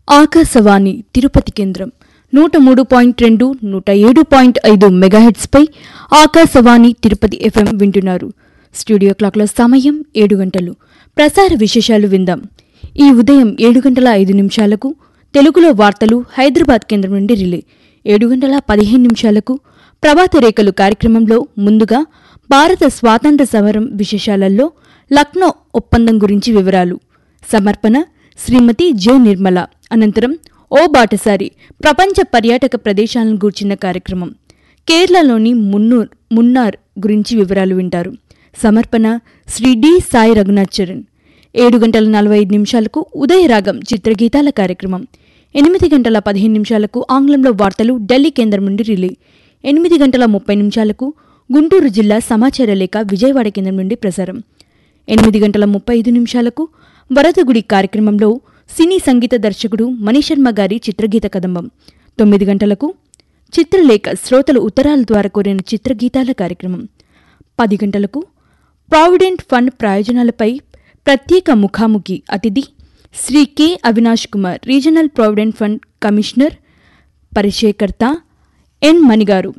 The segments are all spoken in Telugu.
ఆకాశవాణి తిరుపతి కేంద్రం నూట మూడు పాయింట్ రెండు నూట ఏడు పాయింట్ ఐదు మెగాహెట్స్పై ఆకాశవాణి తిరుపతి ఎఫ్ఎం వింటున్నారు స్టూడియో క్లాక్ల సమయం ఏడు గంటలు ప్రసార విశేషాలు విందాం ఈ ఉదయం ఏడు గంటల ఐదు నిమిషాలకు తెలుగులో వార్తలు హైదరాబాద్ కేంద్రం నుండి రిలే ఏడు గంటల పదిహేను నిమిషాలకు ప్రభాత రేఖలు కార్యక్రమంలో ముందుగా భారత స్వాతంత్ర సమరం విశేషాలలో లక్నో ఒప్పందం గురించి వివరాలు సమర్పణ శ్రీమతి జె నిర్మల అనంతరం ఓ బాటసారి ప్రపంచ పర్యాటక ప్రదేశాలను గూర్చిన కార్యక్రమం కేరళలోని మున్నూర్ మున్నార్ గురించి వివరాలు వింటారు సమర్పణ శ్రీ డి సాయి రఘునాథ్ చరణ్ ఏడు గంటల నలభై ఐదు నిమిషాలకు ఉదయరాగం చిత్రగీతాల కార్యక్రమం ఎనిమిది గంటల పదిహేను నిమిషాలకు ఆంగ్లంలో వార్తలు ఢిల్లీ కేంద్రం నుండి రిలే ఎనిమిది గంటల ముప్పై నిమిషాలకు గుంటూరు జిల్లా సమాచార లేఖ విజయవాడ కేంద్రం నుండి ప్రసారం ఎనిమిది గంటల ముప్పై ఐదు నిమిషాలకు వరదగుడి కార్యక్రమంలో సినీ సంగీత దర్శకుడు మనీశర్మ గారి చిత్రగీత కదంబం తొమ్మిది గంటలకు చిత్రలేఖ శ్రోతలు ఉత్తరాల ద్వారా కోరిన చిత్రగీతాల కార్యక్రమం పది గంటలకు ప్రావిడెంట్ ఫండ్ ప్రయోజనాలపై ప్రత్యేక ముఖాముఖి అతిథి Shri K Avinash Kumar regional provident fund commissioner పరిచయకర్త ఎన్ మణిగారు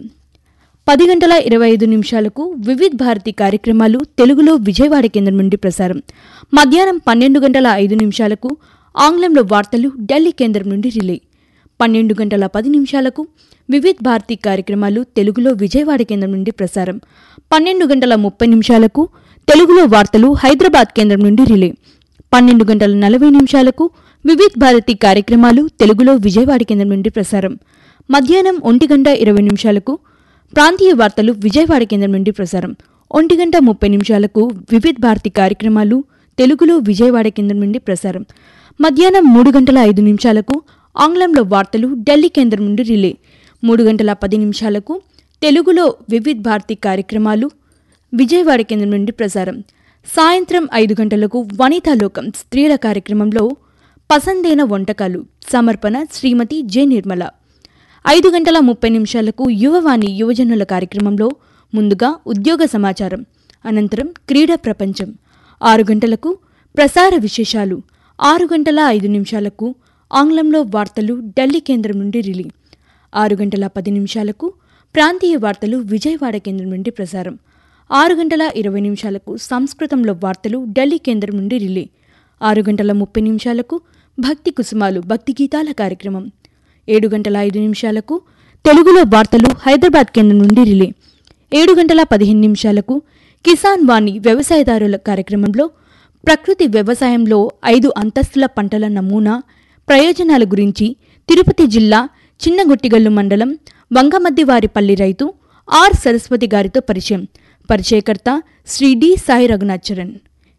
పది గంటల ఇరవై ఐదు నిమిషాలకు వివిధ్ భారతి కార్యక్రమాలు తెలుగులో విజయవాడ కేంద్రం నుండి ప్రసారం మధ్యాహ్నం పన్నెండు గంటల ఐదు నిమిషాలకు ఆంగ్లంలో వార్తలు ఢిల్లీ కేంద్రం నుండి రిలే పన్నెండు గంటల పది నిమిషాలకు వివిధ్ భారతి కార్యక్రమాలు తెలుగులో విజయవాడ కేంద్రం నుండి ప్రసారం పన్నెండు గంటల ముప్పై నిమిషాలకు తెలుగులో వార్తలు హైదరాబాద్ కేంద్రం నుండి రిలే పన్నెండు గంటల నలభై నిమిషాలకు వివిధ్ భారతి కార్యక్రమాలు తెలుగులో విజయవాడ కేంద్రం నుండి ప్రసారం మధ్యాహ్నం ఒంటి గంట ఇరవై నిమిషాలకు ప్రాంతీయ వార్తలు విజయవాడ కేంద్రం నుండి ప్రసారం ఒంటి గంట ముప్పై నిమిషాలకు వివిధ్ భారతి కార్యక్రమాలు తెలుగులో విజయవాడ కేంద్రం నుండి ప్రసారం మధ్యాహ్నం మూడు గంటల ఐదు నిమిషాలకు ఆంగ్లంలో వార్తలు ఢిల్లీ కేంద్రం నుండి రిలే మూడు గంటల పది నిమిషాలకు తెలుగులో వివిధ్ భారతి కార్యక్రమాలు విజయవాడ కేంద్రం నుండి ప్రసారం సాయంత్రం ఐదు గంటలకు వనితాలోకం స్త్రీల కార్యక్రమంలో పసందైన వంటకాలు సమర్పణ శ్రీమతి జె నిర్మల ఐదు గంటల ముప్పై నిమిషాలకు యువవాణి యువజనుల కార్యక్రమంలో ముందుగా ఉద్యోగ సమాచారం అనంతరం క్రీడా ప్రపంచం ఆరు గంటలకు ప్రసార విశేషాలు ఆరు గంటల ఐదు నిమిషాలకు ఆంగ్లంలో వార్తలు ఢిల్లీ కేంద్రం నుండి రిలీ ఆరు గంటల పది నిమిషాలకు ప్రాంతీయ వార్తలు విజయవాడ కేంద్రం నుండి ప్రసారం ఆరు గంటల ఇరవై నిమిషాలకు సంస్కృతంలో వార్తలు ఢిల్లీ కేంద్రం నుండి రిలే ఆరు గంటల ముప్పై నిమిషాలకు భక్తి కుసుమాలు భక్తి గీతాల కార్యక్రమం ఏడు గంటల ఐదు నిమిషాలకు తెలుగులో వార్తలు హైదరాబాద్ కేంద్రం నుండి రిలే ఏడు గంటల పదిహేను నిమిషాలకు కిసాన్ వాణి వ్యవసాయదారుల కార్యక్రమంలో ప్రకృతి వ్యవసాయంలో ఐదు అంతస్తుల పంటల నమూనా ప్రయోజనాల గురించి తిరుపతి జిల్లా చిన్నగొట్టిగల్లు మండలం వంగమద్దివారిపల్లి రైతు ఆర్ సరస్వతి గారితో పరిచయం పరిచయకర్త శ్రీ డి సాయి రఘునాథ్ చరణ్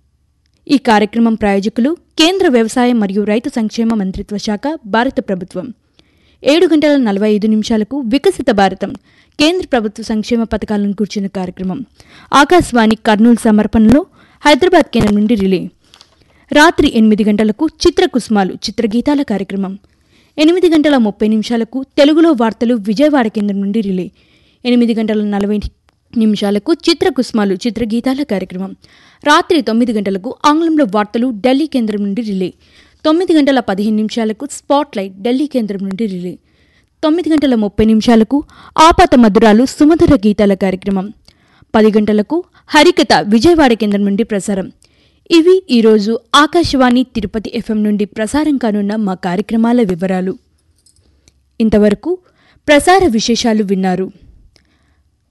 ఈ కార్యక్రమం ప్రాయోజకులు కేంద్ర వ్యవసాయ మరియు రైతు సంక్షేమ మంత్రిత్వ శాఖ భారత ప్రభుత్వం ఏడు గంటల నలభై ఐదు నిమిషాలకు వికసిత భారతం కేంద్ర ప్రభుత్వ సంక్షేమ పథకాలను కూర్చున్న కార్యక్రమం ఆకాశవాణి కర్నూలు సమర్పణలో హైదరాబాద్ కేంద్రం నుండి రిలే రాత్రి ఎనిమిది గంటలకు చిత్రకుసుమాలు చిత్రగీతాల కార్యక్రమం ఎనిమిది గంటల ముప్పై నిమిషాలకు తెలుగులో వార్తలు విజయవాడ కేంద్రం నుండి రిలే ఎనిమిది గంటల నలభై నిమిషాలకు చిత్రకుసుమాలు చిత్రగీతాల కార్యక్రమం రాత్రి తొమ్మిది గంటలకు ఆంగ్లంలో వార్తలు ఢిల్లీ కేంద్రం నుండి రిలే తొమ్మిది గంటల పదిహేను నిమిషాలకు స్పాట్ లైట్ ఢిల్లీ కేంద్రం నుండి రిలే తొమ్మిది గంటల ముప్పై నిమిషాలకు ఆపాత మధురాలు సుమధుర గీతాల కార్యక్రమం పది గంటలకు హరికథ విజయవాడ కేంద్రం నుండి ప్రసారం ఇవి ఈరోజు ఆకాశవాణి తిరుపతి ఎఫ్ఎం నుండి ప్రసారం కానున్న మా కార్యక్రమాల వివరాలు ఇంతవరకు ప్రసార విశేషాలు విన్నారు